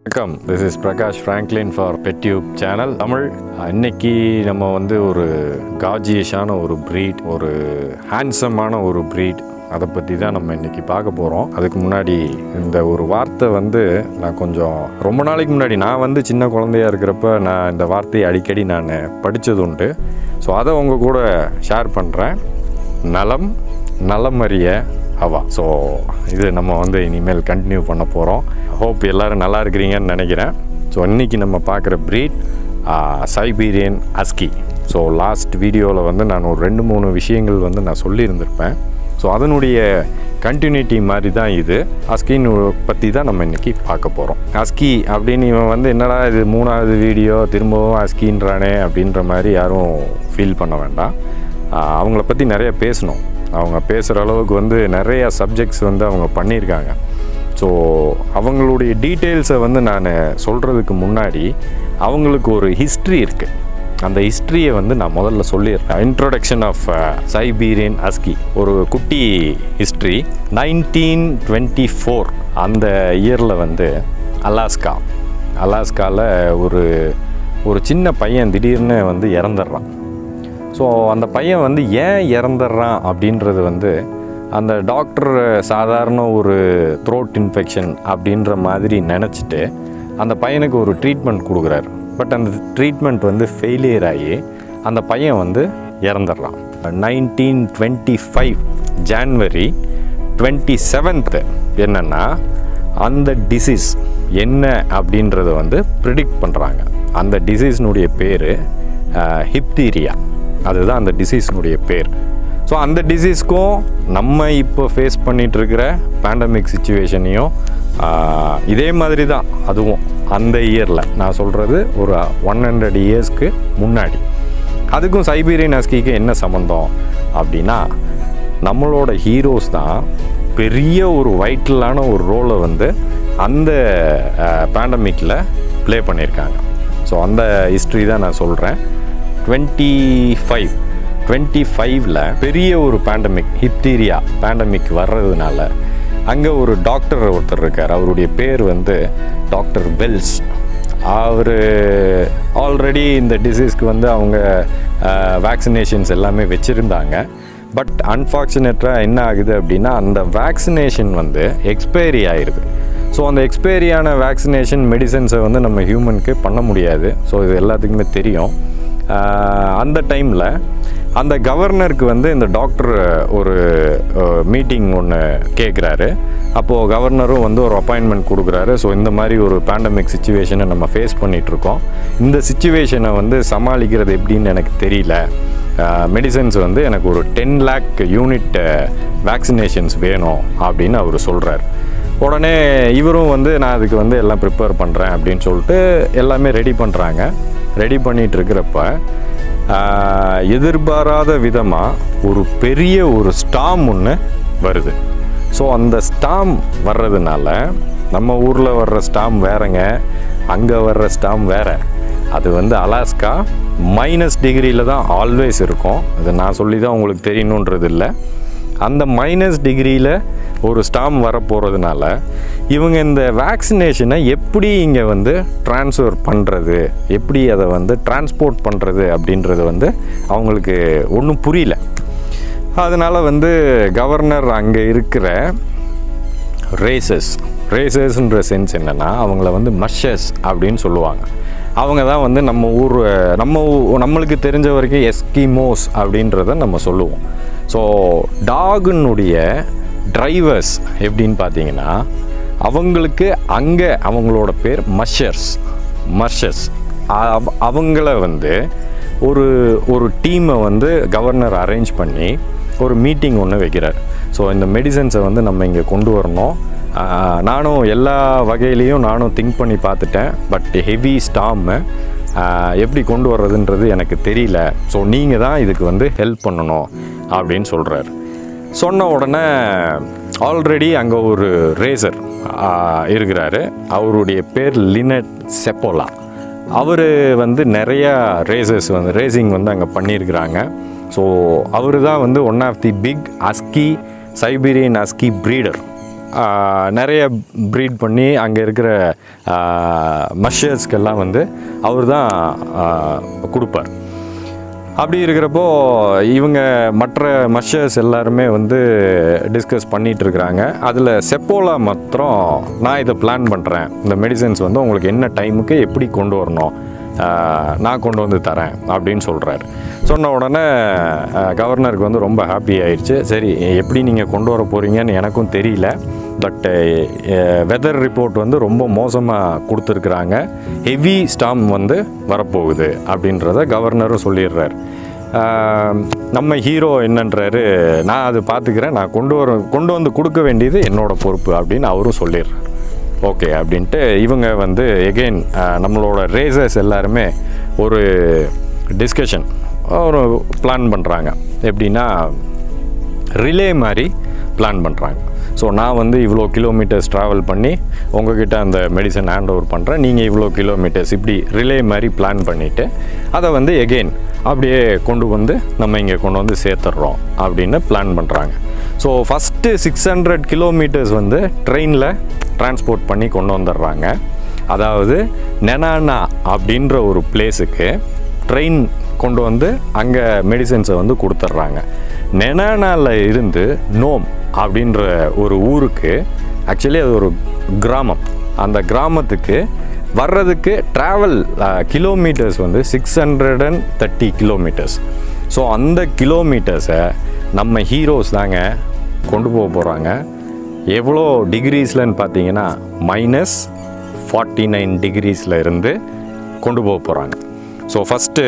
வணக்கம் this is Prakash Franklin for PetTube channel Tamil இன்னைக்கு நம்ம வந்து ஒரு காஜியஸான ஒரு ப்ரீட் ஒரு ஹேண்ட்ஸமான ஒரு ப்ரீட் அதை பற்றி தான் நம்ம இன்னைக்கு பார்க்க போகிறோம் அதுக்கு முன்னாடி இந்த ஒரு வார்த்தை வந்து நான் கொஞ்சம் ரொம்ப நாளைக்கு முன்னாடி நான் வந்து சின்ன குழந்தையா இருக்கிறப்ப நான் இந்த வார்த்தையை அடிக்கடி நான் படித்தது உண்டு ஸோ அதை உங்கள் கூட ஷேர் பண்ணுறேன் நலம் நலமறிய அவா ஸோ இது நம்ம வந்து இனிமேல் கண்டினியூ பண்ண போகிறோம் ஹோப் எல்லோரும் நல்லா இருக்கிறீங்கன்னு நினைக்கிறேன் ஸோ இன்றைக்கி நம்ம பார்க்குற breed Siberian husky so last வீடியோவில் வந்து நான் ஒரு ரெண்டு மூணு விஷயங்கள் வந்து நான் சொல்லியிருந்திருப்பேன் ஸோ அதனுடைய கண்டினியூட்டி மாதிரி தான் இது அஸ்கின்னு பற்றி தான் நம்ம இன்றைக்கி பார்க்க போகிறோம் அஸ்கி அப்படின்னு இவன் வந்து என்னடா இது மூணாவது வீடியோ திரும்பவும் அஸ்கின்றானே அப்படின்ற மாதிரி யாரும் ஃபீல் பண்ண வேண்டாம் ஆஹ் அவங்கள பற்றி நிறைய பேசணும் அவங்க பேசுகிற அளவுக்கு வந்து நிறைய சப்ஜெக்ட்ஸ் வந்து அவங்க பண்ணியிருக்காங்க ஸோ அவங்களுடைய டீட்டெயில்ஸை வந்து நான் சொல்கிறதுக்கு முன்னாடி அவங்களுக்கு ஒரு ஹிஸ்ட்ரி இருக்குது அந்த ஹிஸ்ட்ரியை வந்து நான் முதல்ல சொல்லிடுறேன் இன்ட்ரோடக்ஷன் ஆஃப் சைபீரியன் அஸ்கி ஒரு குட்டி ஹிஸ்ட்ரி நைன்டீன் டுவெண்ட்டி ஃபோர் அந்த இயரில் வந்து அலாஸ்கா அலாஸ்காவில் ஒரு ஒரு சின்ன பையன் திடீர்னு வந்து இறந்துடுறான் ஸோ அந்த பையன் வந்து ஏன் இறந்துடுறான் அப்படின்றது வந்து அந்த டாக்டர் சாதாரண ஒரு த்ரோட் இன்ஃபெக்ஷன் அப்படின்ற மாதிரி நினச்சிட்டு அந்த பையனுக்கு ஒரு ட்ரீட்மெண்ட் கொடுக்குறாரு பட் அந்த ட்ரீட்மெண்ட் வந்து ஃபெயிலியர் ஆகி அந்த பையன் வந்து இறந்துடுறான் nineteen twenty five January twenty seventh என்னென்னா அந்த டிசீஸ் என்ன அப்படின்றத வந்து ப்ரிடிக்ட் பண்ணுறாங்க அந்த டிசீஸ்னுடைய பேர் ஹிப்தீரியா அதுதான் அந்த டிசீஸ்னுடைய பேர் ஸோ அந்த டிசீஸ்க்கும் நம்ம இப்போ ஃபேஸ் பண்ணிட்டு இருக்கிற பேண்டமிக் சுச்சுவேஷனையும் இதே மாதிரி தான் அதுவும் அந்த இயரில் நான் சொல்கிறது ஒரு ஒன் ஹண்ட்ரட் இயர்ஸ்க்கு முன்னாடி அதுக்கும் சைபீரியன் அஸ்கிக்கு என்ன சம்மந்தம் அப்படின்னா நம்மளோட ஹீரோஸ் தான் பெரிய ஒரு வைட்டலான ஒரு ரோலை வந்து அந்த பேண்டமிக்கில் ப்ளே பண்ணியிருக்காங்க ஸோ அந்த ஹிஸ்ட்ரி தான் நான் சொல்கிறேன் டுவெண்ட்டி ஃபைவ் டுவெண்ட்டி ஃபைவ்ல பெரிய ஒரு பேண்டமிக் ஹிப்தீரியா பேண்டமிக் வர்றதுனால அங்கே ஒரு டாக்டர் ஒருத்தர் இருக்கார் அவருடைய பேர் வந்து டாக்டர் வெல்ஸ் அவர் ஆல்ரெடி இந்த டிசீஸ்க்கு வந்து அவங்க வேக்சினேஷன்ஸ் எல்லாமே வச்சுருந்தாங்க பட் அன்ஃபார்ச்சுனேட்டாக என்ன ஆகுது அப்படின்னா அந்த வேக்சினேஷன் வந்து எக்ஸ்பைரி ஆயிடுது ஸோ அந்த எக்ஸ்பைரியான வேக்சினேஷன் மெடிசன்ஸை வந்து நம்ம ஹியூமனுக்கு பண்ண முடியாது ஸோ இது எல்லாத்துக்குமே தெரியும் ஆஹ் அந்த டைமில் அந்த கவர்னருக்கு வந்து இந்த டாக்டர் ஒரு மீட்டிங் ஒன்று கேட்குறாரு அப்போது கவர்னரும் வந்து ஒரு அப்பாயின்மெண்ட் கொடுக்குறாரு ஸோ இந்த மாதிரி ஒரு பேண்டமிக் சுச்சுவேஷனை நம்ம ஃபேஸ் பண்ணிகிட்ருக்கோம் இந்த சுச்சுவேஷனை வந்து சமாளிக்கிறது எப்படின்னு எனக்கு தெரியல மெடிசன்ஸ் வந்து எனக்கு ஒரு டென் லேக் யூனிட் வேக்சினேஷன்ஸ் வேணும் அப்படின்னு அவர் சொல்கிறார் உடனே இவரும் வந்து நான் அதுக்கு வந்து எல்லாம் ப்ரிப்பேர் பண்ணுறேன் அப்படின்னு சொல்லிட்டு எல்லாமே ரெடி பண்ணுறாங்க ரெடி பண்ணிகிட்டு இருக்கிறப்ப ஆஹ், எதிர்பாராத விதமாக ஒரு பெரிய ஒரு ஸ்டாம் ஒன்று வருது ஸோ அந்த ஸ்டாம் வர்றதுனால நம்ம ஊரில் வர்ற ஸ்டாம் வேறங்க அங்கே வர்ற ஸ்டாம் வேற அது வந்து அலாஸ்கா மைனஸ் டிகிரியில் தான் ஆல்வேஸ் இருக்கும் அது நான் சொல்லி தான் உங்களுக்கு தெரியணுன்றது இல்லை அந்த மைனஸ் டிகிரியில் ஒரு ஸ்டாம் வரப்போகிறதுனால இவங்க இந்த வேக்சினேஷனை எப்படி இங்கே வந்து ட்ரான்ஸ்ஃபர் பண்ணுறது எப்படி அதை வந்து டிரான்ஸ்போர்ட் பண்ணுறது அப்படின்றது வந்து அவங்களுக்கு ஒன்றும் புரியல அதனால் வந்து கவர்னர் அங்கே இருக்கிற ரேசஸ் ரேசஸ்ன்ற சென்ஸ் என்னென்னா அவங்கள வந்து மஷஸ் அப்படின்னு சொல்லுவாங்க அவங்க தான் வந்து நம்ம ஊர் நம்ம ஊ- நம்மளுக்கு தெரிஞ்ச வரைக்கும் எஸ்கிமோஸ் அப்படின்றத நம்ம சொல்லுவோம் ஸோ டாகுனுடைய டிரைவர்ஸ் எப்படின்னு பார்த்தீங்கன்னா அவங்களுக்கு அங்கே அவங்களோட பேர் மஷர்ஸ் மஷஸ் அவங்கள வந்து ஒரு ஒரு டீமை வந்து கவர்னர் அரேஞ்ச் பண்ணி ஒரு மீட்டிங் ஒன்று வைக்கிறார் ஸோ இந்த மெடிசன்ஸை வந்து நம்ம இங்கே கொண்டு வரணும் ஆஹ் நானும் எல்லா வகையிலையும் நானும் திங்க் பண்ணி பார்த்துட்டேன் பட் ஹெவி ஸ்டாம்மு எப்படி கொண்டு வர்றதுன்றது எனக்கு தெரியல ஸோ நீங்கள் தான் இதுக்கு வந்து ஹெல்ப் பண்ணணும் அப்படின்னு சொல்கிறார் சொன்ன உடனே ஆல்ரெடி அங்கே ஒரு ரேசர் இருக்கிறாரு அவருடைய பேர் லினட் செப்போலா அவர் வந்து நிறையா ரேசஸ் வந்து ரேசிங் வந்து அங்கே பண்ணியிருக்கிறாங்க ஸோ அவர் தான் வந்து one of the big husky Siberian husky breeder ah, நிறைய ப்ரீட் பண்ணி அங்கே இருக்கிற மஷர்ஸ்க்கெல்லாம் வந்து அவர் தான் கொடுப்பார் அப்படி இருக்கிறப்போ இவங்க மற்ற மஷர்ஸ் எல்லாருமே வந்து டிஸ்கஸ் பண்ணிட்டு இருக்கிறாங்க அதில் செப்போலா மாத்திரம் நான் இதை பிளான் பண்ணுறேன் இந்த மெடிசன்ஸ் வந்து உங்களுக்கு என்ன டைமுக்கு எப்படி கொண்டு வரணும் ஆஹ், நான் கொண்டு வந்து தரேன் அப்படின்னு சொல்கிறாரு சொன்ன உடனே ஆஹ், கவர்னருக்கு வந்து ரொம்ப ஹாப்பி ஆயிடுச்சு சரி எப்படி நீங்கள் கொண்டு வர போகிறீங்கன்னு எனக்கும் தெரியல பட் வெதர் ரிப்போர்ட் வந்து ரொம்ப மோசமாக கொடுத்துருக்குறாங்க ஹெவி ஸ்டாம் வந்து வரப்போகுது அப்படின்றத கவர்னரும் சொல்லிடுறாரு ஆஹ், நம்ம ஹீரோ என்னன்றாரு நான் அது பார்த்துக்கிறேன் நான் கொண்டு வர கொண்டு வந்து கொடுக்க வேண்டியது என்னோட பொறுப்பு அப்படின்னு அவரும் சொல்லிடுறாரு ஓகே அப்படின்ட்டு இவங்க வந்து எகெயின் நம்மளோட ரேசர்ஸ் எல்லாருமே ஒரு டிஸ்கஷன் ஒரு பிளான் பண்ணுறாங்க எப்படின்னா ரிலே மாதிரி பிளான் பண்ணுறாங்க ஸோ நான் வந்து இவ்வளோ கிலோமீட்டர்ஸ் ட்ராவல் பண்ணி உங்ககிட்ட அந்த மெடிசன் ஹேண்ட் ஓவர் பண்ணுறேன் நீங்கள் இவ்வளோ கிலோமீட்டர்ஸ் இப்படி ரிலே மாதிரி பிளான் பண்ணிவிட்டு அதை வந்து எகெயின் அப்படியே கொண்டு வந்து நம்ம இங்கே கொண்டு வந்து சேர்த்துட்றோம் அப்படின்னு பிளான் பண்ணுறாங்க so first six hundred kilometres வந்து ட்ரெயினில் டிரான்ஸ்போர்ட் பண்ணி கொண்டு வந்துடுறாங்க அதாவது நெனானா அப்படின்ற ஒரு பிளேஸுக்கு ட்ரெயின் கொண்டு வந்து அங்கே மெடிசன்ஸை வந்து கொடுத்துட்றாங்க நெனானால இருந்து நோம் அப்படின்ற ஒரு ஊருக்கு ஆக்சுவலி அது ஒரு கிராமம் அந்த கிராமத்துக்கு வர்றதுக்கு ட்ராவல் கிலோமீட்டர்ஸ் வந்து six hundred and thirty kilometres so அந்த கிலோமீட்டர்ஸை நம்ம ஹீரோஸ் தாங்க கொண்டு போக போகிறாங்க எவ்வளோ டிகிரீஸ்லன்னு பார்த்தீங்கன்னா மைனஸ் ஃபார்ட்டி நைன் டிகிரீஸில் இருந்து கொண்டு போக போகிறாங்க ஸோ ஃபஸ்ட்டு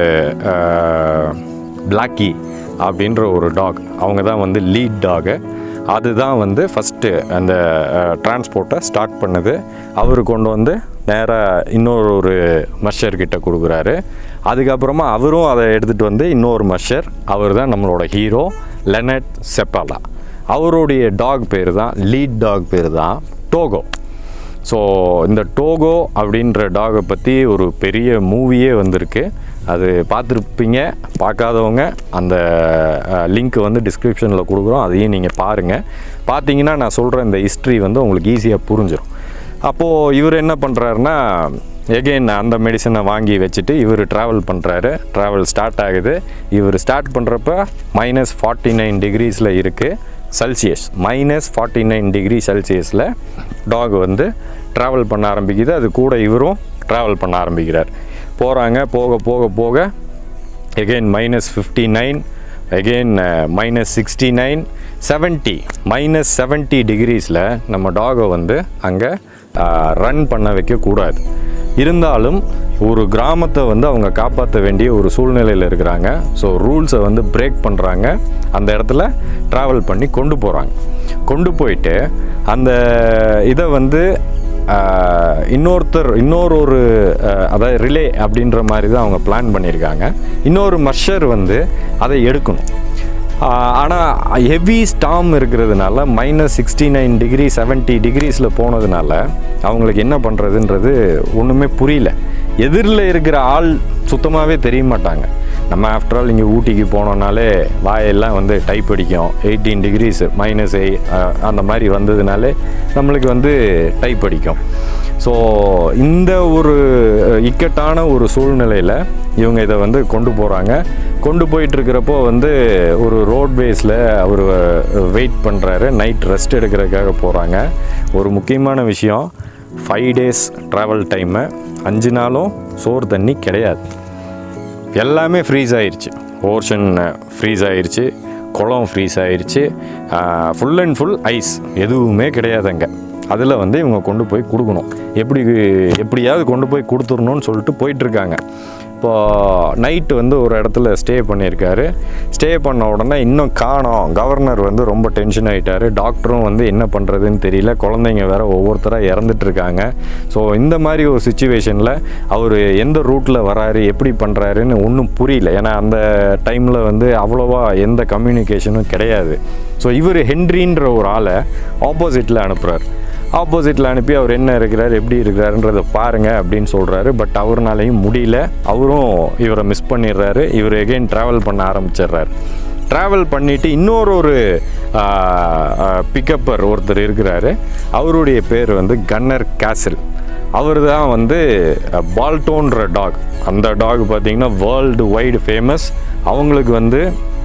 பிளாக்கி அப்படின்ற ஒரு டாக் அவங்க தான் வந்து லீட் டாகு அதுதான் வந்து ஃபஸ்ட்டு அந்த டிரான்ஸ்போர்ட்டை ஸ்டார்ட் பண்ணுது அவர் கொண்டு வந்து நேராக இன்னொரு ஒரு மஷர் கிட்ட கொடுக்குறாரு அதுக்கப்புறமா அவரும் அதை எடுத்துகிட்டு வந்து இன்னொரு மஷர் அவர் தான் நம்மளோட ஹீரோ லெனட் செப்பாலா அவருடைய டாக் பேர் தான் லீட் டாக் பேர் தான் டோகோ ஸோ இந்த டோகோ அப்படின்ற டாகை பற்றி ஒரு பெரிய மூவியே வந்திருக்கு அது பார்த்துருப்பீங்க பார்க்காதவங்க அந்த லிங்க் வந்து டிஸ்கிரிப்ஷனில் கொடுக்குறோம் அதையும் நீங்கள் பாருங்கள் பார்த்தீங்கன்னா நான் சொல்கிற இந்த ஹிஸ்ட்ரி வந்து உங்களுக்கு ஈஸியாக புரிஞ்சிடும் அப்போது இவர் என்ன பண்ணுறாருன்னா எகெயின் அந்த மெடிசனை வாங்கி வச்சுட்டு இவர் ட்ராவல் பண்ணுறாரு ட்ராவல் ஸ்டார்ட் ஆகுது இவர் ஸ்டார்ட் பண்ணுறப்ப மைனஸ் ஃபார்ட்டி நைன் டிகிரீஸில் இருக்குது Celsius minus forty nine degree செல்சியஸில் டாக் வந்து ட்ராவல் பண்ண ஆரம்பிக்குது அது கூட இவரும் ட்ராவல் பண்ண ஆரம்பிக்கிறார் போகிறாங்க போக போக போக again minus fifty nine again minus sixty nine seventy minus seventy டிகிரீஸில் நம்ம டாகை வந்து அங்கே ரன் பண்ண வைக்கக்கூடாது இருந்தாலும் ஒரு கிராமத்தை வந்து அவங்க காப்பாற்ற வேண்டிய ஒரு சூழ்நிலையில் இருக்கிறாங்க ஸோ ரூல்ஸை வந்து பிரேக் பண்ணுறாங்க அந்த இடத்துல ட்ராவல் பண்ணி கொண்டு போகிறாங்க கொண்டு போயிட்டு அந்த இதை வந்து ஆஹ், இன்னொருத்தர் இன்னொரு ஒரு ஆஹ், அதாவது ரிலே அப்படின்ற மாதிரி தான் அவங்க பிளான் பண்ணியிருக்காங்க இன்னொரு மஷர் வந்து அதை எடுக்கணும் ஆனால் ஹெவி ஸ்டாம் இருக்கிறதுனால minus sixty nine degree seventy டிகிரிஸில் போனதுனால அவங்களுக்கு என்ன பண்ணுறதுன்றது ஒன்றுமே புரியல எதிரில் இருக்கிற ஆள் சுத்தமாகவே தெரிய மாட்டாங்க நம்ம ஆஃப்டர் ஆல் இங்கே ஊட்டிக்கு போனோம்னாலே வாயெல்லாம் வந்து டைப் அடிக்கும் எயிட்டீன் டிகிரிஸ் மைனஸ் அந்த மாதிரி வந்ததுனாலே நம்மளுக்கு வந்து டைப் அடிக்கும் ஸோ இந்த ஒரு அஹ், இக்கட்டான ஒரு சூழ்நிலையில் இவங்க இதை வந்து கொண்டு போகிறாங்க கொண்டு போயிட்டு இருக்கிறப்போ வந்து ஒரு ரோட்வேஸில் அவர் வெயிட் பண்ணுறாரு நைட் ரெஸ்ட் எடுக்கிறதுக்காக போகிறாங்க ஒரு முக்கியமான விஷயம் ஃபைவ் டேஸ் ட்ராவல் டைமு அஞ்சு நாளும் சோறு தண்ணி கிடையாது எல்லாமே ஃப்ரீஸ் ஆயிருச்சு ஓர்ஷன் ஃப்ரீஸ் ஆயிருச்சு குளம் ஃப்ரீஸ் ஆயிருச்சு ஃபுல் அண்ட் ஃபுல் ஐஸ் எதுவுமே கிடையாது அங்கே அதில் வந்து இவங்க கொண்டு போய் கொடுக்கணும் எப்படி எப்படியாவது கொண்டு போய் கொடுத்துடணும்னு சொல்லிட்டு போயிட்டுருக்காங்க இப்போ நைட்டு வந்து ஒரு இடத்துல ஸ்டே பண்ணியிருக்காரு ஸ்டே பண்ண உடனே இன்னும் காணோம் கவர்னர் வந்து ரொம்ப டென்ஷன் ஆகிட்டாரு டாக்டரும் வந்து என்ன பண்ணுறதுன்னு தெரியல குழந்தைங்க வேற ஒவ்வொருத்தராக இறந்துட்டு இருக்காங்க ஸோ இந்த மாதிரி ஒரு சுச்சுவேஷனில் அவர் எந்த ரூட்டில் வராரு எப்படி பண்ணுறாருன்னு ஒன்றும் புரியல ஏன்னா அந்த டைமில் வந்து அவ்வளோவா எந்த கம்யூனிகேஷனும் கிடையாது ஸோ இவர் ஹென்ரின்ற ஒரு ஆளை ஆப்போசிட்டில் அனுப்புகிறார் ஆப்போசிட்டில் அனுப்பி அவர் என்ன இருக்கிறார் எப்படி இருக்கிறாருன்றதை பாருங்க அப்படின்னு சொல்கிறாரு பட் அவர்னாலையும் முடியல அவரும் இவரை மிஸ் பண்ணிடுறாரு இவர் எகெயின் ட்ராவல் பண்ண ஆரம்பிச்சிடுறாரு ட்ராவல் பண்ணிவிட்டு இன்னொரு ஒரு பிக்கப்பர் ஒருத்தர் இருக்கிறாரு அவருடைய பேர் வந்து கன்னர் கேசல் அவர் தான் வந்து பால்டோன்ற டாக் அந்த டாக் பார்த்தீங்கன்னா வேர்ல்டு வைடு ஃபேமஸ் அவங்களுக்கு வந்து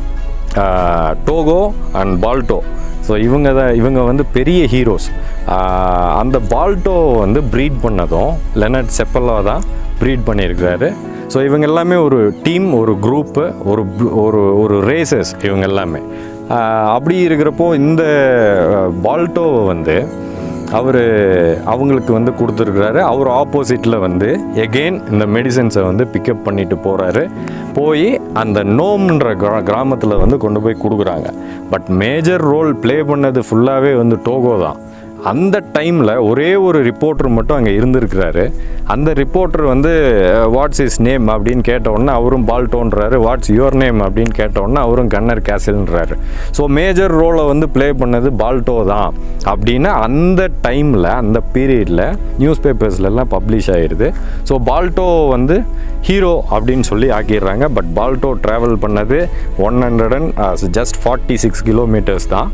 டோகோ அண்ட் பால்டோ ஸோ இவங்க தான் இவங்க வந்து பெரிய ஹீரோஸ் அந்த பால்டோ வந்து ப்ரீட் பண்ணதும் லெனட் செப்பலா தான் ப்ரீட் பண்ணியிருக்கிறாரு ஸோ இவங்க எல்லாமே ஒரு டீம் ஒரு குரூப்பு ஒரு bl- ஒரு ஒரு ரேசஸ் இவங்க எல்லாமே ஆஹ் அப்படி இருக்கிறப்போ இந்த பால்டோவை வந்து அவர் அவங்களுக்கு வந்து கொடுத்துருக்குறாரு அவர் ஆப்போசிட்டில் வந்து எகெயின் இந்த மெடிசன்ஸை வந்து பிக்கப் பண்ணிட்டு போகிறாரு போய் அந்த நோம்ன்ற கிரா கிராமத்தில் வந்து கொண்டு போய் கொடுக்குறாங்க பட் மேஜர் ரோல் ப்ளே பண்ணது ஃபுல்லாகவே வந்து டோகோ தான் அந்த டைமில் ஒரே ஒரு ரிப்போர்ட்டர் மட்டும் அங்கே இருந்திருக்கிறாரு அந்த ரிப்போர்ட்டர் வந்து வாட்ஸ் இஸ் நேம் அப்படின்னு கேட்ட உடனே அவரும் பால்டோன்றாரு வாட்ஸ் யுவர் நேம் அப்படின்னு கேட்ட உடனே அவரும் கன்னர் கேசல்ன்றாரு ஸோ மேஜர் ரோலை வந்து ப்ளே பண்ணது பால்டோ தான் அப்படின்னு அந்த டைமில் அந்த பீரியடில் நியூஸ் பேப்பர்ஸ்லலாம் பப்ளிஷ் ஆகிடுது ஸோ பால்டோ வந்து ஹீரோ அப்படின்னு சொல்லி ஆக்கிடுறாங்க பட் பால்டோ ட்ராவல் பண்ணது one hundred and just forty six kilometres தான்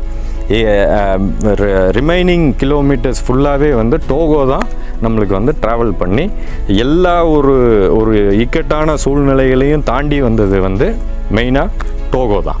ரிமைனிங் கிலோமீட்டர்ஸ் ஃபுல்லாகவே வந்து டோகோ தான் நம்மளுக்கு வந்து ட்ராவல் பண்ணி எல்லா ஒரு ஒரு இக்கட்டான சூழ்நிலைகளையும் தாண்டி வந்தது வந்து மெயினாக டோகோ தான்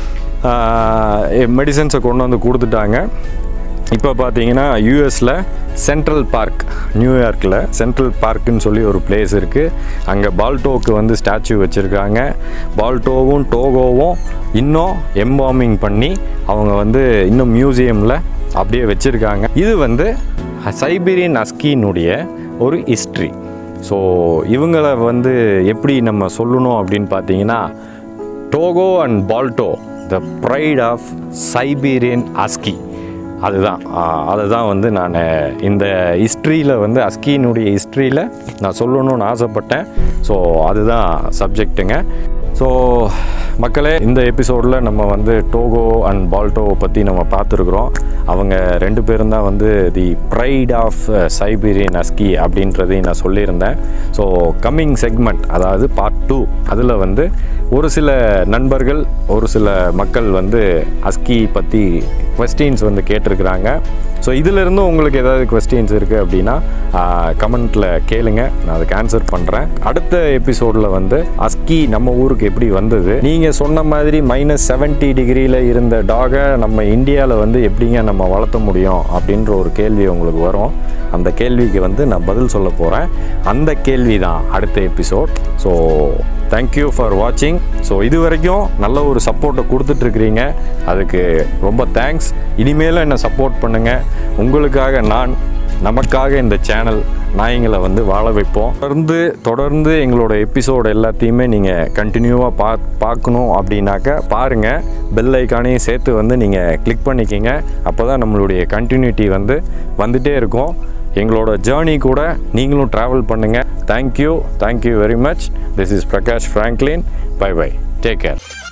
மெடிசன்ஸை கொண்டு வந்து கொடுத்துட்டாங்க இப்போ பார்த்தீங்கன்னா யூஎஸில் சென்ட்ரல் பார்க் நியூயார்க்கில் சென்ட்ரல் பார்க்குன்னு சொல்லி ஒரு பிளேஸ் இருக்குது அங்கே பால்டோக்கு வந்து ஸ்டாச்சு வச்சுருக்காங்க பால்டோவும் டோகோவும் இன்னும் எம்பாமிங் பண்ணி அவங்க வந்து இன்னும் மியூசியமில் அப்படியே வச்சுருக்காங்க இது வந்து சைபீரியன் அஸ்கினுடைய ஒரு ஹிஸ்ட்ரி ஸோ இவங்களை வந்து எப்படி நம்ம சொல்லணும் அப்படின்னு பார்த்தீங்கன்னா Togo and Balto the pride of Siberian husky அதுதான் ஆஹ் அதுதான் வந்து நான் இந்த ஹிஸ்ட்ரியில் வந்து அஸ்கியினுடைய ஹிஸ்ட்ரியில் நான் சொல்லணும்னு ஆசைப்பட்டேன் ஸோ அதுதான் சப்ஜெக்ட்டுங்க ஸோ மக்களே இந்த எபிசோடில் நம்ம வந்து டோகோ அண்ட் பால்டோவை பற்றி நம்ம பார்த்துருக்குறோம் அவங்க ரெண்டு பேரும் தான் வந்து the pride of Siberian husky அப்படின்றதையும் நான் சொல்லியிருந்தேன் ஸோ கம்மிங் செக்மெண்ட் அதாவது பார்ட் டூ அதில் வந்து ஒரு சில நண்பர்கள் ஒரு சில மக்கள் வந்து அஸ்கி பற்றி கொஸ்டின்ஸ் வந்து கேட்டிருக்கிறாங்க ஸோ இதிலிருந்து உங்களுக்கு ஏதாவது கொஸ்டின்ஸ் இருக்குது அப்படின்னா கமெண்ட்டில் கேளுங்க நான் அதுக்கு ஆன்சர் பண்ணுறேன் அடுத்த எபிசோடில் வந்து அஸ்கி நம்ம ஊருக்கு எப்படி வந்தது நீங்கள் சொன்ன மாதிரி மைனஸ் செவன்ட்டி டிகிரியில் இருந்த டாகை நம்ம இந்தியாவில் வந்து எப்படிங்க நம்ம வளர்த்த முடியும் அப்படின்ற ஒரு கேள்வி உங்களுக்கு வரும் அந்த கேள்விக்கு வந்து நான் பதில் சொல்ல போகிறேன் அந்த கேள்வி தான் அடுத்த எபிசோட் ஸோ தேங்க்யூ ஃபார் வாட்சிங் ஸோ இது வரைக்கும் நல்ல ஒரு சப்போர்ட்டை கொடுத்துட்ருக்கிறீங்க அதுக்கு ரொம்ப தேங்க்ஸ் இனிமேலும் என்னை சப்போர்ட் பண்ணுங்கள் உங்களுக்காக நான் நமக்காக இந்த சேனல் நாய்ங்களை வந்து வாழ வைப்போம் தொடர்ந்து தொடர்ந்து எங்களோட எபிசோடு எல்லாத்தையுமே நீங்கள் கண்டினியூவாக பா பார்க்கணும் அப்படின்னாக்க பாருங்கள் பெல் ஐக்கானையும் சேர்த்து வந்து நீங்கள் கிளிக் பண்ணிக்கிங்க அப்போ தான் நம்மளுடைய கண்டினியூட்டி வந்து வந்துட்டே இருக்கும் எங்களோட ஜேர்னி கூட நீங்களும் ட்ராவல் பண்ணுங்கள் thank you thank you very much this is Prakash Franklin bye bye take care